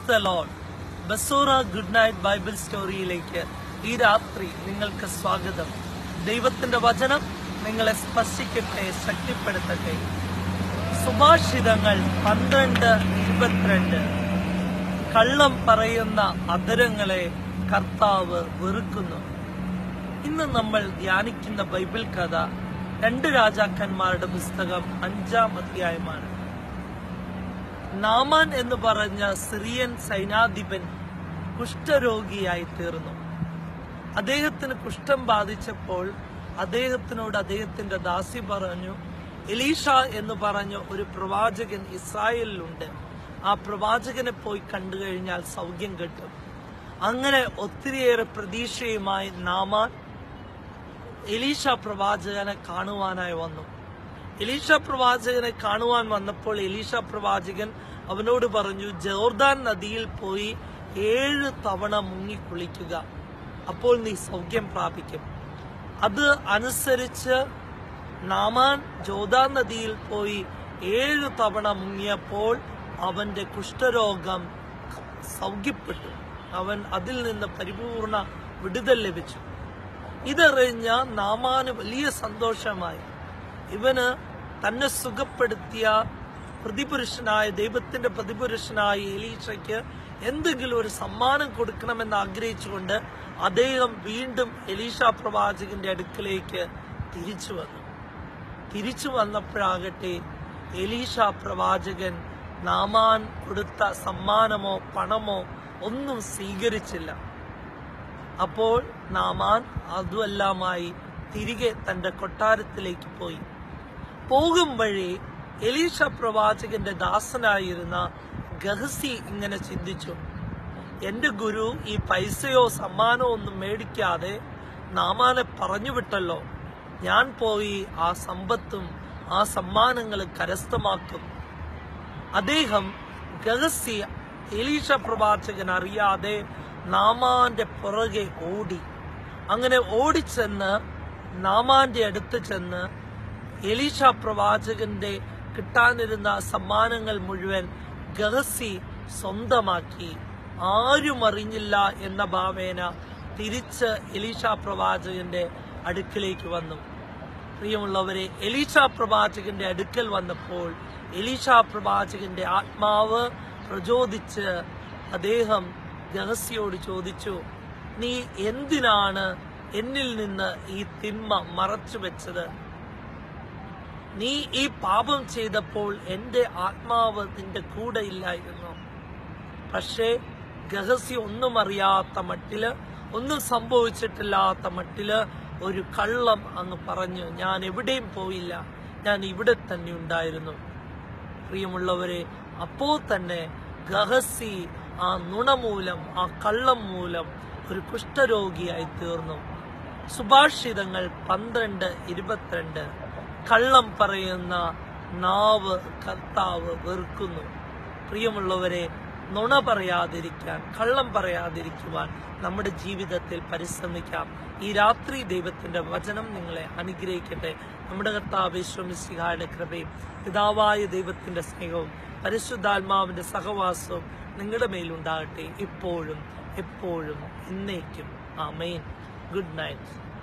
price the lord ബസൂറ good night bible സ്റ്റോറിയിലേക്ക് ഈ രാത്രി നിങ്ങൾക്ക് സ്വാഗതം ദൈവത്തിന്റെ വചനം നിങ്ങളെ സ്പർശിക്കട്ടെ ശക്തിപ്പെടുത്തട്ടെ സുഭാഷിതങ്ങൾ പന്ത്രണ്ട് ഇരുപത്തിരണ്ട് കള്ളം പറയുന്ന അധരങ്ങളെ കർത്താവ് വെറുക്കുന്നു ഇന്ന് നമ്മൾ ധ്യാനിക്കുന്ന ബൈബിൾ കഥ രണ്ട് രാജാക്കന്മാരുടെ പുസ്തകം അഞ്ചാം അധ്യായമാണ് നാമാൻ എന്ന് പറഞ്ഞ സിറിയൻ സൈനാധിപൻ കുഷ്ഠരോഗിയായി തീർന്നു അദ്ദേഹത്തിന് കുഷ്ഠം ബാധിച്ചപ്പോൾ അദ്ദേഹത്തിനോട് അദ്ദേഹത്തിന്റെ ദാസി പറഞ്ഞു എലീഷ എന്ന് പറഞ്ഞ ഒരു പ്രവാചകൻ ഇസ്രായേലിലുണ്ട് ആ പ്രവാചകനെ പോയി കണ്ടു കഴിഞ്ഞാൽ സൗഖ്യം കിട്ടും അങ്ങനെ ഒത്തിരിയേറെ പ്രതീക്ഷയുമായി നാമാൻ എലീഷ പ്രവാചകനെ കാണുവാനായി വന്നു എലീഷ പ്രവാചകനെ കാണുവാൻ വന്നപ്പോൾ എലീഷ പ്രവാചകൻ അവനോട് പറഞ്ഞു ജോർദാൻ നദിയിൽ പോയി ഏഴ് തവണ മുങ്ങി കുളിക്കുക അപ്പോൾ നീ സൗഖ്യം പ്രാപിക്കും അത് അനുസരിച്ച് നാമാൻ ജോർദാൻ നദിയിൽ പോയി ഏഴ് തവണ മുങ്ങിയപ്പോൾ അവന്റെ കുഷ്ഠരോഗം സൗഖ്യപ്പെട്ടു അവൻ അതിൽ നിന്ന് പരിപൂർണ വിടുതൽ ലഭിച്ചു ഇതറിഞ്ഞ നാമാന് വലിയ സന്തോഷമായി ഇവന് തന്നെ സുഖപ്പെടുത്തിയ പ്രതിപുരുഷനായ ദൈവത്തിന്റെ പ്രതിപുരുഷനായ എലീഷയ്ക്ക് എന്തെങ്കിലും ഒരു സമ്മാനം കൊടുക്കണമെന്ന് ആഗ്രഹിച്ചുകൊണ്ട് അദ്ദേഹം വീണ്ടും എലീഷ പ്രവാചകന്റെ അടുക്കലേക്ക് തിരിച്ചു വന്നു തിരിച്ചു വന്നപ്പോഴാകട്ടെ എലീഷ പ്രവാചകൻ നാമാൻ കൊടുത്ത സമ്മാനമോ പണമോ ഒന്നും സ്വീകരിച്ചില്ല അപ്പോൾ നാമാൻ അതുമെല്ലാമായി തിരികെ തന്റെ കൊട്ടാരത്തിലേക്ക് പോയി പോകും വഴി എലീഷ പ്രവാചകന്റെ ദാസനായിരുന്ന ഗഹസി ഇങ്ങനെ ചിന്തിച്ചു എന്റെ ഗുരു ഈ പൈസയോ സമ്മാനമോ ഒന്നും മേടിക്കാതെ നാമാനെ പറഞ്ഞു വിട്ടല്ലോ ഞാൻ പോയി ആ സമ്പത്തും ആ സമ്മാനങ്ങളും കരസ്ഥമാക്കും അദ്ദേഹം ഗഹസി എലീഷ പ്രവാചകൻ അറിയാതെ നാമാന്റെ പുറകെ ഓടി അങ്ങനെ ഓടിച്ചെന്ന് നാമാന്റെ അടുത്ത് ചെന്ന് എലീഷ പ്രവാചകന്റെ കിട്ടാനിരുന്ന സമ്മാനങ്ങൾ മുഴുവൻ ഗഹസി സ്വന്തമാക്കി ആരും അറിഞ്ഞില്ല എന്ന ഭാവേന തിരിച്ച് എലീഷ പ്രവാചകന്റെ അടുക്കിലേക്ക് വന്നു പ്രിയമുള്ളവരെ എലീഷ പ്രവാചകന്റെ അടുക്കൽ വന്നപ്പോൾ എലീഷ പ്രവാചകന്റെ ആത്മാവ് പ്രചോദിച്ച് അദ്ദേഹം രഹസ്യോട് ചോദിച്ചു നീ എന്തിനാണ് എന്നിൽ നിന്ന് ഈ തിന്മ മറച്ചു വെച്ചത് നീ ഈ പാപം ചെയ്തപ്പോൾ എന്റെ ആത്മാവ് നിന്റെ കൂടെ ഇല്ലായിരുന്നു പക്ഷേ ഗഹസി ഒന്നും അറിയാത്ത മട്ടില് ഒന്നും സംഭവിച്ചിട്ടില്ലാത്ത മട്ടില് ഒരു കള്ളം അങ്ങ് പറഞ്ഞു ഞാൻ എവിടെയും പോയില്ല ഞാൻ ഇവിടെ തന്നെ ഉണ്ടായിരുന്നു പ്രിയമുള്ളവരെ അപ്പോ തന്നെ ഗഹസി ആ നുണ മൂലം ആ കള്ളം മൂലം ഒരു കുഷ്ഠരോഗിയായി തീർന്നു സുഭാഷിതങ്ങൾ പന്ത്രണ്ട് ഇരുപത്തിരണ്ട് കള്ളം പറയുന്ന നാവ് കർത്താവ് വെറുക്കുന്നു പ്രിയമുള്ളവരെ നുണ പറയാതിരിക്കാൻ കള്ളം പറയാതിരിക്കുവാൻ നമ്മുടെ ജീവിതത്തിൽ പരിശ്രമിക്കാം ഈ രാത്രി ദൈവത്തിന്റെ വചനം നിങ്ങളെ അനുഗ്രഹിക്കട്ടെ നമ്മുടെ കർത്താവ് വിശ്വമിശിഹായുടെ കൃപയും പിതാവായ ദൈവത്തിന്റെ സ്നേഹവും പരിശുദ്ധാത്മാവിന്റെ സഹവാസവും നിങ്ങളുടെ മേലുണ്ടാകട്ടെ ഇപ്പോഴും എപ്പോഴും എന്നേക്കും ആമേൻ ഗുഡ് നൈറ്റ്